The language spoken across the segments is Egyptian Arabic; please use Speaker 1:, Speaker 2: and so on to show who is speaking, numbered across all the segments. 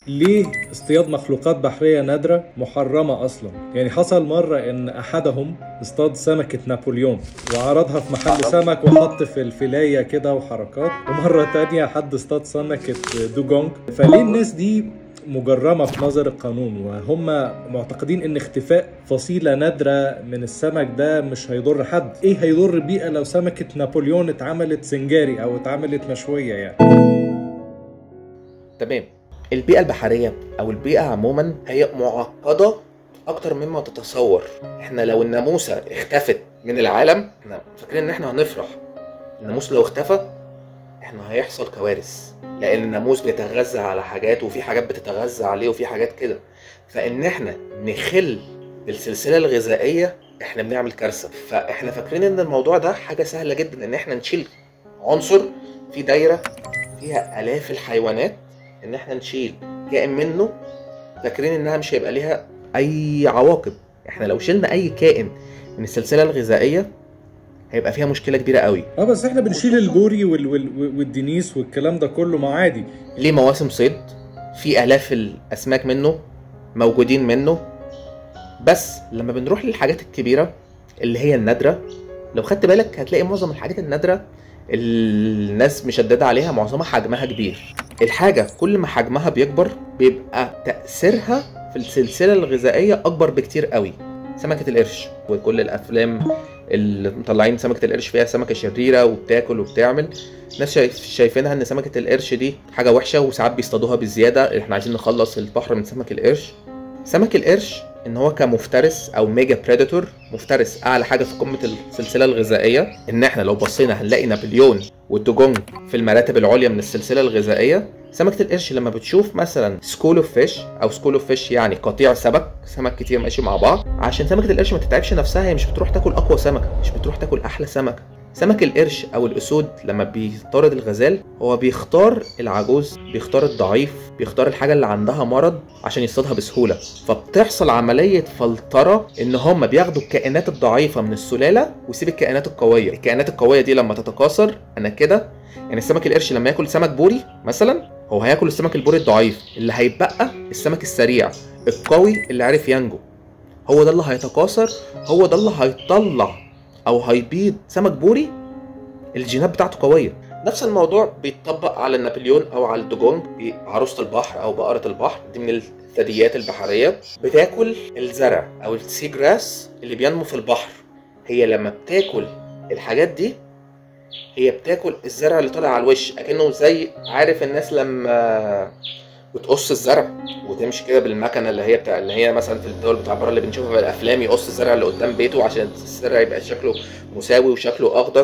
Speaker 1: ليه اصطياد مخلوقات بحرية نادرة محرمة أصلا يعني حصل مرة إن أحدهم اصطاد سمكة نابليون وعرضها في محل سمك وحط في الفلاية كده وحركات ومرة تانية حد اصطاد سمكة دوجونج فليه الناس دي مجرمة في نظر القانون وهم معتقدين ان اختفاء فصيلة نادرة من السمك ده مش هيضر حد ايه هيضر البيئة لو سمكة نابليون اتعملت سنجاري او اتعملت مشوية يعني
Speaker 2: تمام البيئة البحرية أو البيئة عموما هي معقدة أكتر مما تتصور إحنا لو الناموسة اختفت من العالم إحنا فاكرين إن إحنا هنفرح الناموس لو اختفى إحنا هيحصل كوارث لأن الناموس بيتغذى على حاجات وفي حاجات بتتغذى عليه وفي حاجات كده فإن إحنا نخل السلسلة الغذائية إحنا بنعمل كارثة فإحنا فاكرين إن الموضوع ده حاجة سهلة جدا إن إحنا نشيل عنصر في دايرة فيها آلاف الحيوانات ان احنا نشيل كائن منه فاكرين انها مش هيبقى ليها اي عواقب احنا لو شلنا اي كائن من السلسله الغذائيه هيبقى فيها مشكله كبيره قوي
Speaker 1: اه بس احنا بنشيل البوري وال وال والدنيس والكلام ده كله ما عادي
Speaker 2: ليه مواسم صيد في الاف الاسماك منه موجودين منه بس لما بنروح للحاجات الكبيره اللي هي النادره لو خدت بالك هتلاقي معظم الحاجات النادره الناس مشدده عليها معظمها حجمها كبير الحاجه كل ما حجمها بيكبر بيبقى تاثيرها في السلسله الغذائيه اكبر بكتير قوي سمكه القرش وكل الافلام اللي مطلعين سمكه القرش فيها سمكه شريره وبتاكل وبتعمل ناس شايف شايفينها ان سمكه القرش دي حاجه وحشه وساعات بيصطادوها بالزياده احنا عايزين نخلص البحر من سمك القرش سمك القرش ان هو كمفترس او ميجا بريداتور مفترس اعلى حاجه في قمه السلسله الغذائيه ان احنا لو بصينا هنلاقي نابليون والدوجونج في المراتب العليا من السلسله الغذائيه سمكه القرش لما بتشوف مثلا سكول اوف فيش او سكول اوف فيش يعني قطيع سمك سمك كتير ماشي مع بعض عشان سمكه القرش ما تتعبش نفسها هي مش بتروح تاكل اقوى سمكه مش بتروح تاكل احلى سمكه سمك القرش او الاسود لما بيطارد الغزال هو بيختار العجوز بيختار الضعيف بيختار الحاجه اللي عندها مرض عشان يصطادها بسهوله فبتحصل عمليه فلتره ان هم بياخدوا الكائنات الضعيفه من السلاله ويسيب الكائنات القويه الكائنات القويه دي لما تتكاثر انا كده يعني السمك القرش لما ياكل سمك بوري مثلا هو هياكل السمك البوري الضعيف اللي هيتبقى السمك السريع القوي اللي عرف ينجو هو ده اللي هيتكاثر هو ده اللي هيطلع او هيبيض سمك بوري الجينات بتاعته قويه نفس الموضوع بيتطبق على النابليون او على الدوجونج عروسه البحر او بقره البحر دي من الثدييات البحريه بتاكل الزرع او السي جراس اللي بينمو في البحر هي لما بتاكل الحاجات دي هي بتاكل الزرع اللي طالع على الوش اكنه زي عارف الناس لما بتقص الزرع وتمشي كده بالمكنه اللي هي بتاع اللي هي مثلا في الدول بتاع بره اللي بنشوفها في الافلام يقص الزرع اللي قدام بيته عشان الزرع يبقى شكله مساوي وشكله اخضر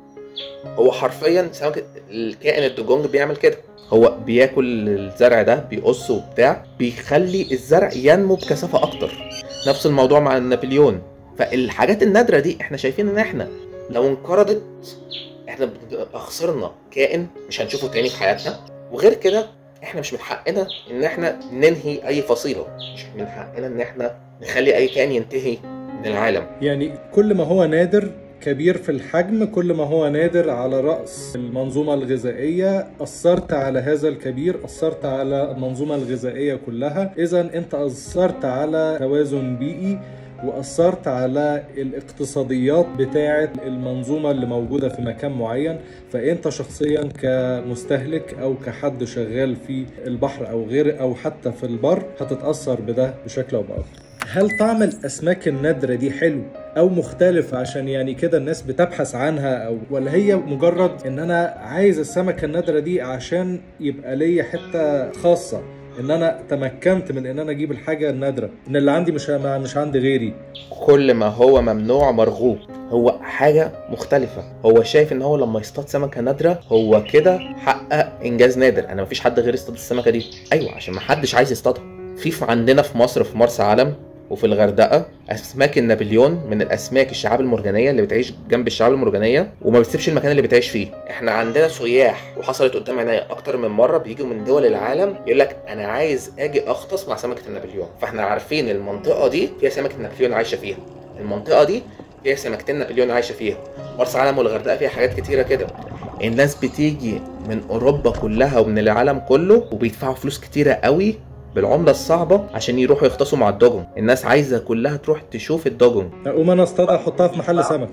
Speaker 2: هو حرفيا سمكه الكائن الدوجونج بيعمل كده هو بياكل الزرع ده بيقصه وبتاع بيخلي الزرع ينمو بكثافه اكتر نفس الموضوع مع النابليون فالحاجات النادره دي احنا شايفين ان احنا لو انقرضت احنا بنبقى خسرنا كائن مش هنشوفه تاني في حياتنا وغير كده احنا مش من حقنا ان احنا ننهي اي فصيله مش من حقنا ان احنا نخلي اي كائن ينتهي من العالم
Speaker 1: يعني كل ما هو نادر كبير في الحجم كل ما هو نادر على رأس المنظومة الغذائية أثرت على هذا الكبير أثرت على المنظومة الغذائية كلها إذا أنت أثرت على توازن بيئي وأثرت على الاقتصاديات بتاعة المنظومة اللي موجودة في مكان معين فأنت شخصيا كمستهلك أو كحد شغال في البحر أو غير أو حتى في البر هتتأثر بده بشكل أو بآخر هل طعم الأسماك النادرة دي حلو أو مختلف عشان يعني كده الناس بتبحث عنها أو ولا هي مجرد إن أنا عايز السمكة النادرة دي عشان يبقى ليا حتة خاصة ان انا تمكنت من ان انا اجيب الحاجه النادره ان اللي عندي مش مش عندي غيري
Speaker 2: كل ما هو ممنوع مرغوب هو حاجة مختلفة هو شايف ان هو لما يصطاد سمكة نادرة هو كده حقق انجاز نادر انا مفيش حد غير يصطاد السمكة دي ايوه عشان محدش عايز يصطادها في عندنا في مصر في مرسى علم وفي الغردقه اسماك النابليون من الاسماك الشعاب المرجانيه اللي بتعيش جنب الشعاب المرجانيه وما بتسيبش المكان اللي بتعيش فيه احنا عندنا سياح وحصلت قدام عينيا اكتر من مره بيجوا من دول العالم يقول لك انا عايز اجي اغطس مع سمكه النابليون فاحنا عارفين المنطقه دي فيها سمكه النابليون عايشه فيها المنطقه دي فيها سمكتين نابليون عايشه فيها مرسى علم والغردقه فيها حاجات كتيره كده الناس بتيجي من اوروبا كلها ومن العالم كله وبيدفعوا فلوس كتيره قوي بالعمله الصعبه عشان يروحوا يغطسوا مع الدوجون الناس عايزه كلها تروح تشوف الدوجون
Speaker 1: اقوم انا اصطادها احطها في محل سمك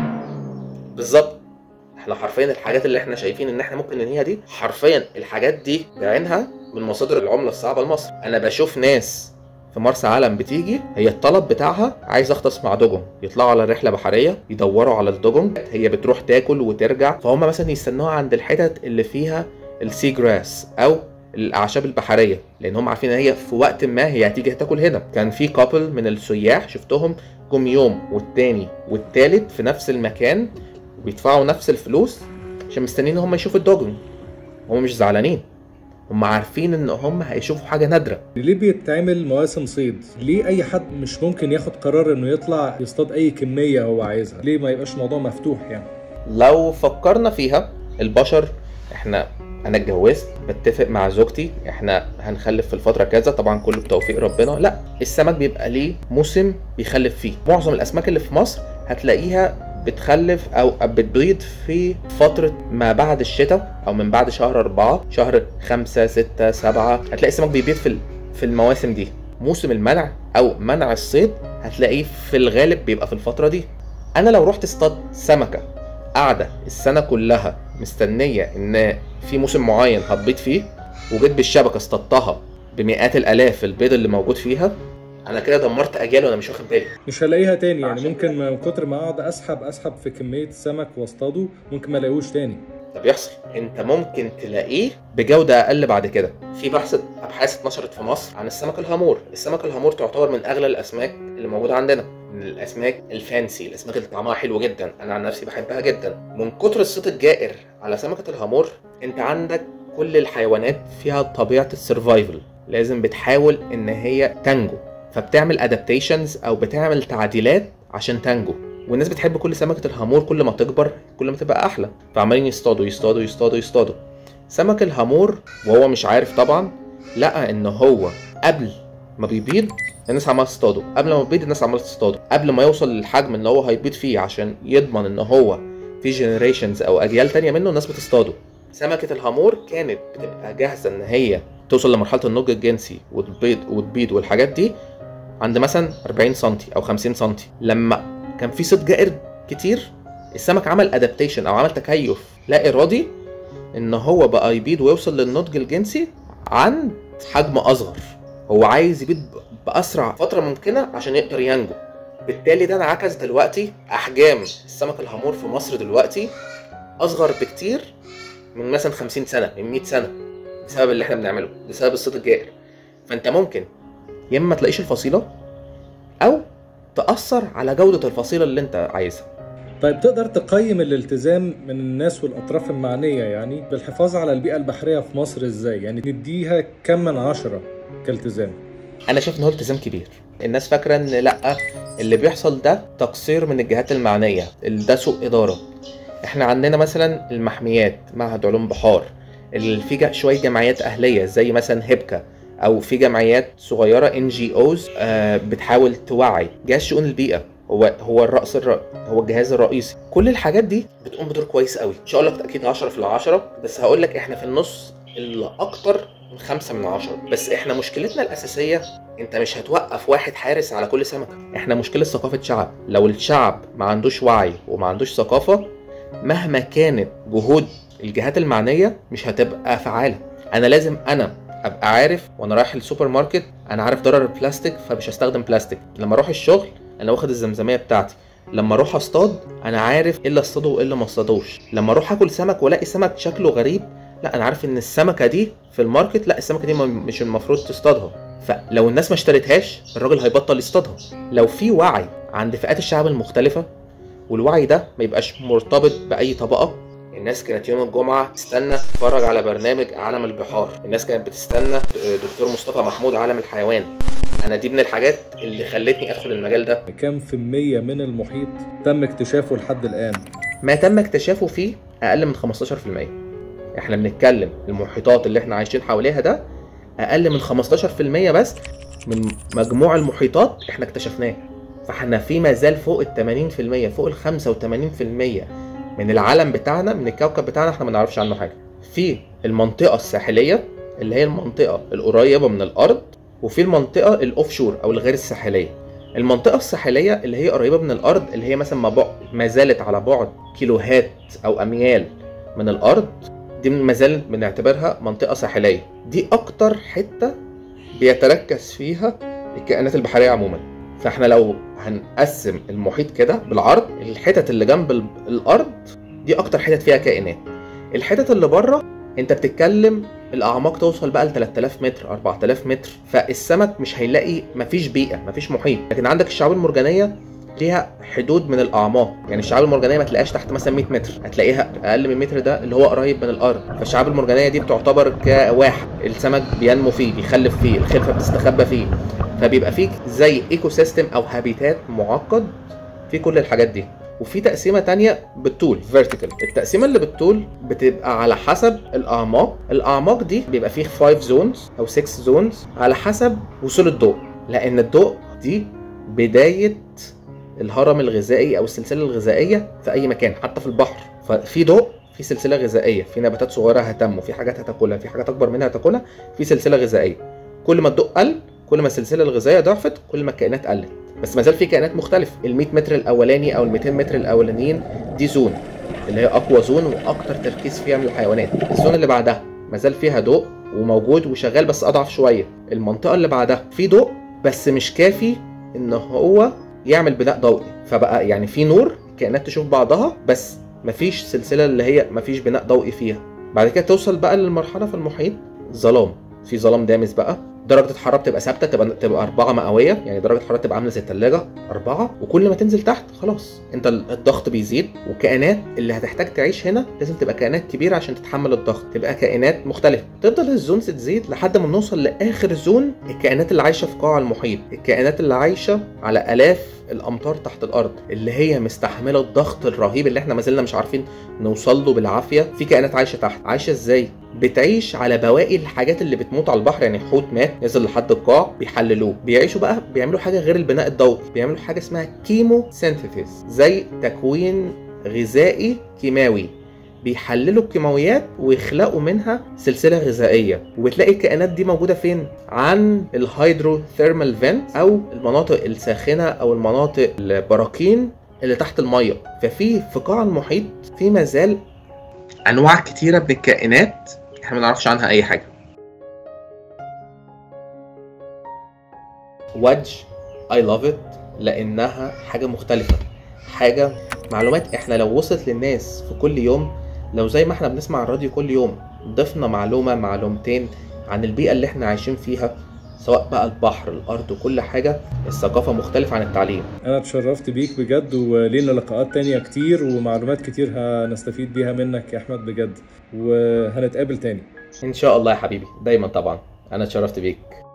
Speaker 2: بالظبط احنا حرفيا الحاجات اللي احنا شايفين ان احنا ممكن ننهيها دي حرفيا الحاجات دي بعينها من مصادر العمله الصعبه لمصر انا بشوف ناس في مرسى علم بتيجي هي الطلب بتاعها عايز اغطس مع دوجون يطلعوا على رحله بحريه يدوروا على الدوجون هي بتروح تاكل وترجع فهم مثلا يستنوها عند الحتت اللي فيها السي جراس او الاعشاب البحريه لان هم عارفين ان هي في وقت ما هي هتيجي تاكل هنا كان في كابل من السياح شفتهم جم يوم والتاني والتالت في نفس المكان وبيدفعوا نفس الفلوس عشان مستنيين ان هم يشوفوا الدوجون هم مش زعلانين هم عارفين ان هم هيشوفوا حاجه نادره
Speaker 1: ليه بيتعمل مواسم صيد ليه اي حد مش ممكن ياخد قرار انه يطلع يصطاد اي كميه هو عايزها ليه ما يبقاش الموضوع مفتوح يعني
Speaker 2: لو فكرنا فيها البشر احنا انا اتجوزت بتفق مع زوجتي احنا هنخلف في الفتره كذا طبعا كله بتوفيق ربنا لا السمك بيبقى ليه موسم بيخلف فيه معظم الاسماك اللي في مصر هتلاقيها بتخلف او بتبيض في فترة ما بعد الشتاء او من بعد شهر أربعة شهر خمسة ستة سبعة هتلاقي السمك بيبيض في في المواسم دي موسم المنع او منع الصيد هتلاقيه في الغالب بيبقى في الفترة دي انا لو رحت اصطاد سمكة قاعدة السنة كلها مستنية ان في موسم معين هتبيض فيه وجيت بالشبكة اصطادتها بمئات الالاف البيض اللي موجود فيها انا كده دمرت اجيال وانا مش واخد بالي
Speaker 1: مش هلاقيها تاني يعني ممكن من كتر ما اقعد اسحب اسحب في كميه سمك واصطاده ممكن ما الاقيهوش تاني
Speaker 2: ده بيحصل انت ممكن تلاقيه بجوده اقل بعد كده في بحث ابحاث اتنشرت في مصر عن السمك الهامور السمك الهامور تعتبر من اغلى الاسماك اللي موجوده عندنا من الاسماك الفانسي الاسماك اللي طعمها حلو جدا انا عن نفسي بحبها جدا من كتر الصيت الجائر على سمكه الهامور انت عندك كل الحيوانات فيها طبيعه السرفايفل لازم بتحاول ان هي تنجو فبتعمل ادابتيشنز او بتعمل تعديلات عشان تنجو والناس بتحب كل سمكه الهامور كل ما تكبر كل ما تبقى احلى فعمالين يصطادوا يصطادوا يصطادوا يصطادوا سمك الهامور وهو مش عارف طبعا لقى ان هو قبل ما بيبيض الناس عماله تصطاده قبل ما بيبيض الناس عماله تصطاده قبل ما يوصل للحجم اللي هو هيبيض فيه عشان يضمن ان هو في جنريشنز او اجيال تانية منه الناس بتصطاده سمكه الهامور كانت بتبقى جاهزه ان هي توصل لمرحله النضج الجنسي وتبيض وتبيض والحاجات دي عند مثلا 40 سم او 50 سم لما كان في صيد جائر كتير السمك عمل ادابتيشن او عمل تكيف لا ارادي ان هو بقى يبيض ويوصل للنضج الجنسي عند حجم اصغر هو عايز يبيض باسرع فتره ممكنه عشان يقدر ينجو بالتالي ده انعكس دلوقتي احجام السمك الهامور في مصر دلوقتي اصغر بكتير من مثلا 50 سنه من 100 سنه بسبب اللي احنا بنعمله بسبب الصيد الجائر فانت ممكن يا اما ما تلاقيش الفصيله او تاثر على جوده الفصيله اللي انت عايزها
Speaker 1: طيب تقدر تقيم الالتزام من الناس والاطراف المعنيه يعني بالحفاظ على البيئه البحريه في مصر ازاي يعني نديها كم من عشرة كالتزام
Speaker 2: انا شايف ان هو التزام كبير الناس فاكره ان لا اللي بيحصل ده تقصير من الجهات المعنيه ده سوء اداره احنا عندنا مثلا المحميات معهد علوم بحار اللي في شويه جمعيات اهليه زي مثلا هبكه او في جمعيات صغيره ان جي اوز بتحاول توعي جهاز شؤون البيئه هو هو الراس الر... هو الجهاز الرئيسي كل الحاجات دي بتقوم بدور كويس قوي مش هقول لك اكيد 10 في العشرة بس هقول لك احنا في النص اللي اكتر من خمسة من عشرة بس احنا مشكلتنا الاساسيه انت مش هتوقف واحد حارس على كل سمكه احنا مشكله ثقافه شعب لو الشعب ما عندوش وعي وما عندوش ثقافه مهما كانت جهود الجهات المعنيه مش هتبقى فعاله انا لازم انا ابقى عارف وانا رايح السوبر ماركت انا عارف ضرر البلاستيك فمش هستخدم بلاستيك لما اروح الشغل انا واخد الزمزميه بتاعتي لما اروح اصطاد انا عارف ايه اللي اصطاده وايه اللي ما اصطادوش لما اروح اكل سمك والاقي سمك شكله غريب لا انا عارف ان السمكه دي في الماركت لا السمكه دي مش المفروض تصطادها فلو الناس ما اشترتهاش الراجل هيبطل يصطادها لو في وعي عند فئات الشعب المختلفه والوعي ده ما يبقاش مرتبط باي طبقه الناس كانت يوم الجمعة تستنى تتفرج على برنامج عالم البحار الناس كانت بتستنى دكتور مصطفى محمود عالم الحيوان انا دي من الحاجات اللي خلتني ادخل المجال ده
Speaker 1: كم في المية من المحيط تم اكتشافه لحد الآن
Speaker 2: ما تم اكتشافه فيه اقل من 15% احنا بنتكلم المحيطات اللي احنا عايشين حواليها ده اقل من 15% بس من مجموع المحيطات احنا اكتشفناه فاحنا في ما زال فوق ال 80% فوق ال 85% من العالم بتاعنا من الكوكب بتاعنا احنا ما نعرفش عنه حاجه في المنطقه الساحليه اللي هي المنطقه القريبه من الارض وفي المنطقه الاوف شور او الغير الساحليه المنطقه الساحليه اللي هي قريبه من الارض اللي هي مثلا ما, بعد ما زالت على بعد كيلوهات او اميال من الارض دي ما زالت بنعتبرها منطقه ساحليه دي اكتر حته بيتركز فيها الكائنات البحريه عموما فاحنا لو هنقسم المحيط كده بالعرض الحتت اللي جنب ال- الارض دي اكتر حتت فيها كائنات الحتت اللي بره انت بتتكلم الاعماق توصل بقى ل 3000 متر 4000 متر فالسمك مش هيلاقي مفيش بيئه مفيش محيط لكن عندك الشعاب المرجانيه ليها حدود من الاعماق يعني الشعاب المرجانيه ما تلاقيهاش تحت مثلا 100 متر هتلاقيها اقل من متر ده اللي هو قريب من الارض فالشعاب المرجانيه دي بتعتبر كواحد السمك بينمو فيه بيخلف فيه الخلفه بتستخبى فيه فبيبقى فيك زي ايكو سيستم او هابيتات معقد في كل الحاجات دي وفي تقسيمه تانية بالطول فيرتيكال التقسيمه اللي بالطول بتبقى على حسب الاعماق الاعماق دي بيبقى فيه 5 زونز او 6 زونز على حسب وصول الضوء لان الضوء دي بدايه الهرم الغذائي او السلسله الغذائيه في اي مكان حتى في البحر ففي ضوء في سلسله غذائيه في نباتات صغيره هتنمو في حاجات هتاكلها في حاجات اكبر منها هتاكلها في سلسله غذائيه كل ما الضوء قل كل ما السلسله الغذائيه ضعفت كل ما الكائنات قلت بس ما زال في كائنات مختلفه ال 100 متر الاولاني او ال 200 متر الاولانيين دي زون اللي هي اقوى زون واكتر تركيز فيها من الحيوانات الزون اللي بعدها ما زال فيها ضوء وموجود وشغال بس اضعف شويه المنطقه اللي بعدها في ضوء بس مش كافي ان هو يعمل بناء ضوئي فبقى يعني في نور كائنات تشوف بعضها بس مفيش سلسله اللي هي مفيش بناء ضوئي فيها بعد كده توصل بقى للمرحله في المحيط ظلام في ظلام دامس بقى درجة الحرارة بتبقى ثابتة تبقى تبقى أربعة مئوية يعني درجة الحرارة تبقى عاملة زي التلاجة أربعة وكل ما تنزل تحت خلاص أنت الضغط بيزيد والكائنات اللي هتحتاج تعيش هنا لازم تبقى كائنات كبيرة عشان تتحمل الضغط تبقى كائنات مختلفة تفضل الزونز تزيد لحد ما نوصل لآخر زون الكائنات اللي عايشة في قاع المحيط الكائنات اللي عايشة على آلاف الامطار تحت الارض اللي هي مستحمله الضغط الرهيب اللي احنا ما زلنا مش عارفين نوصل له بالعافيه في كائنات عايشه تحت عايشه ازاي بتعيش على بواقي الحاجات اللي بتموت على البحر يعني حوت مات نزل لحد القاع بيحللوه بيعيشوا بقى بيعملوا حاجه غير البناء الضوئي بيعملوا حاجه اسمها كيمو سينثيسيس زي تكوين غذائي كيماوي بيحللوا الكيماويات ويخلقوا منها سلسله غذائيه وبتلاقي الكائنات دي موجوده فين عن الهيدرو ثيرمال فينت او المناطق الساخنه او المناطق البراكين اللي تحت الميه ففي في قاع المحيط في مازال انواع كتيره من الكائنات احنا ما نعرفش عنها اي حاجه وادج اي لاف ات لانها حاجه مختلفه حاجه معلومات احنا لو وصلت للناس في كل يوم لو زي ما احنا بنسمع الراديو كل يوم ضفنا معلومه معلومتين عن البيئه اللي احنا عايشين فيها سواء بقى البحر الارض وكل حاجه الثقافه مختلفه عن التعليم
Speaker 1: انا اتشرفت بيك بجد ولينا لقاءات تانية كتير ومعلومات كتير هنستفيد بيها منك يا احمد بجد وهنتقابل تاني
Speaker 2: ان شاء الله يا حبيبي دايما طبعا انا اتشرفت بيك